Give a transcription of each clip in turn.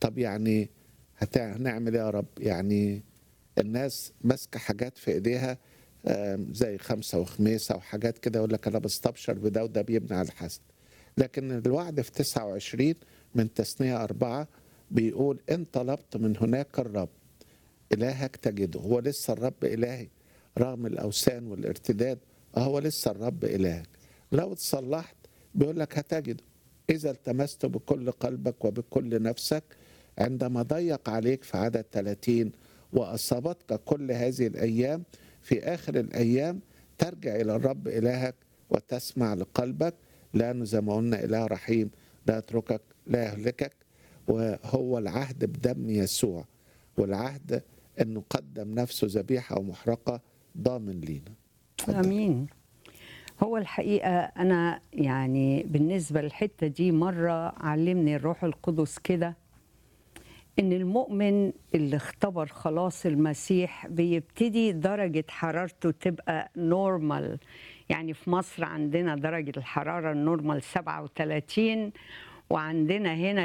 طب يعني هت- هنعمل ايه يا رب يعني الناس ماسكه حاجات في ايديها آم، زي خمسه وخميسه وحاجات كده يقول لك انا بستبشر بده وده بيبني على الحسد لكن الوعد في 29 من تثنيه أربعة بيقول إن طلبت من هناك الرب إلهك تجده هو لسه الرب إلهي رغم الأوثان والارتداد هو لسه الرب إلهك لو اتصلحت بيقول لك هتجده إذا التمست بكل قلبك وبكل نفسك عندما ضيق عليك في عدد 30 وأصابتك كل هذه الأيام في آخر الأيام ترجع إلى الرب إلهك وتسمع لقلبك لأنه زي ما قلنا إله رحيم لا يتركك لا يهلكك وهو العهد بدم يسوع والعهد أنه قدم نفسه ذبيحة ومحرقة ضامن لينا اتفضل. امين هو الحقيقه انا يعني بالنسبه للحته دي مره علمني الروح القدس كده ان المؤمن اللي اختبر خلاص المسيح بيبتدي درجه حرارته تبقى نورمال يعني في مصر عندنا درجه الحراره النورمال 37 وعندنا هنا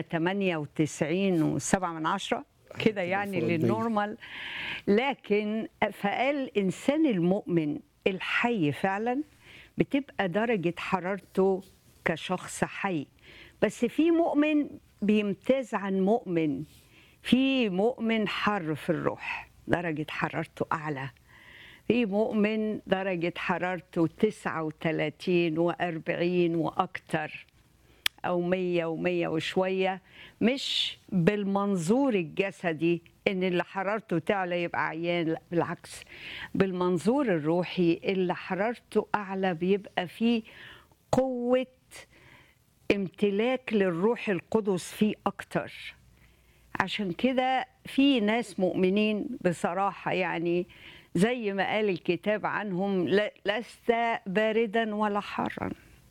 98 و7 من عشرة كده يعني فوق البيت. للنورمال لكن فقال الانسان المؤمن الحي فعلا بتبقى درجه حرارته كشخص حي بس في مؤمن بيمتاز عن مؤمن في مؤمن حر في الروح درجه حرارته اعلى في مؤمن درجه حرارته 39 و40 واكتر او مية ومية وشوية مش بالمنظور الجسدي ان اللي حرارته تعلى يبقى عيان لا بالعكس بالمنظور الروحي اللي حرارته اعلى بيبقى فيه قوة امتلاك للروح القدس فيه اكتر عشان كده في ناس مؤمنين بصراحة يعني زي ما قال الكتاب عنهم ل- لست باردا ولا حارا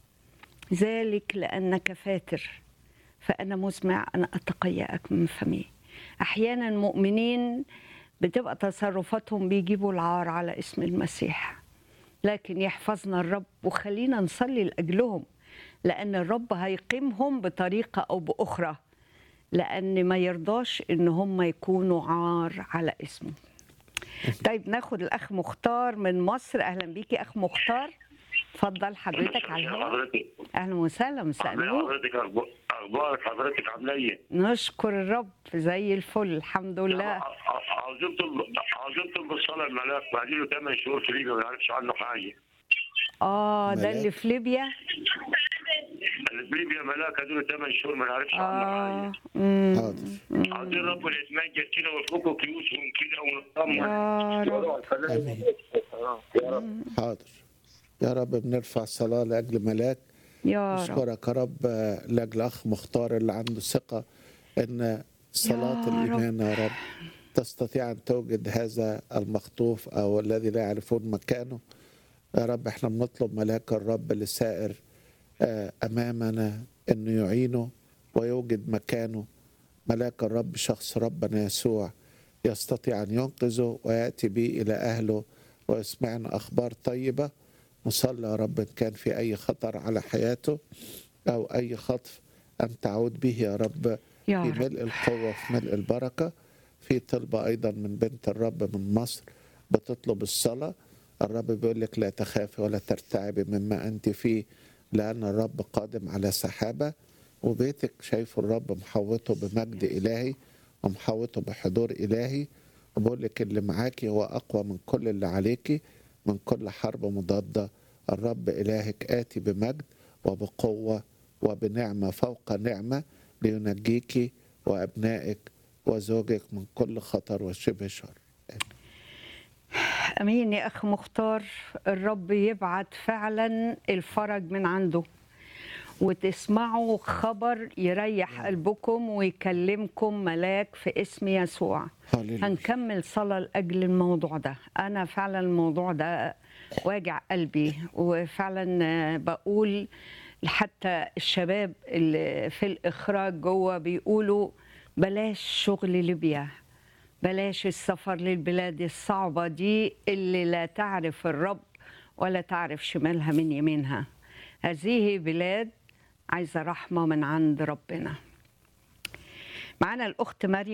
ذلك لأنك فاتر فأنا مسمع أن أتقيأك من فمي أحيانا مؤمنين بتبقى تصرفاتهم بيجيبوا العار على اسم المسيح لكن يحفظنا الرب وخلينا نصلي لأجلهم لأن الرب هيقيمهم بطريقة أو بأخرى لأن ما يرضاش إن هم يكونوا عار على اسمه طيب ناخد الأخ مختار من مصر أهلا بيكي أخ مختار اتفضل حضرتك على الهواء حضرتك اهلا وسهلا مساء عامل النور حضرتك أخب- اخبارك حضرتك عامله ايه؟ نشكر الرب زي الفل الحمد لله عاوزين عاوزين بالصلاه الملاك بعدين له 8 شهور في ليبيا ما نعرفش عنه حاجه اه ده ملاك. اللي في ليبيا اللي في ليبيا ملاك له 8 شهور ما نعرفش عنه اه حاجه مم. حاضر عاوزين ربنا يتمجد كده ويفكوا كيوسهم كده ونطمن يا رب آمين. يا رب حاضر يا رب بنرفع صلاة لأجل ملاك يا رب نشكرك يا رب لأجل أخ مختار اللي عنده ثقة إن صلاة يا رب. الإيمان يا رب تستطيع أن توجد هذا المخطوف أو الذي لا يعرفون مكانه يا رب احنا بنطلب ملاك الرب لسائر آه، أمامنا أنه يعينه ويوجد مكانه ملاك الرب شخص ربنا يسوع يستطيع أن ينقذه ويأتي به إلى أهله ويسمعنا أخبار طيبة نصلي يا رب إن كان في أي خطر على حياته أو أي خطف أن تعود به يا رب يا في رب ملء القوة في ملء البركة في طلبة أيضا من بنت الرب من مصر بتطلب الصلاة الرب بيقول لك لا تخافي ولا ترتعبي مما أنت فيه لأن الرب قادم على سحابة وبيتك شايفه الرب محوطه بمجد إلهي ومحوطه بحضور إلهي وبقول لك اللي معاكي هو أقوى من كل اللي عليكي من كل حرب مضادة الرب إلهك آتي بمجد وبقوة وبنعمة فوق نعمة لينجيك وأبنائك وزوجك من كل خطر وشبه شر امين يا اخ مختار الرب يبعت فعلا الفرج من عنده وتسمعوا خبر يريح قلبكم ويكلمكم ملاك في اسم يسوع هللويا. هنكمل صلاة لأجل الموضوع ده أنا فعلا الموضوع ده واجع قلبي وفعلا آه، بقول حتى الشباب اللي في الإخراج جوه بيقولوا بلاش شغل ليبيا بلاش السفر للبلاد الصعبة دي اللي لا تعرف الرب ولا تعرف شمالها من يمينها هذه بلاد عايزة رحمة من عند ربنا معانا الاخت مريم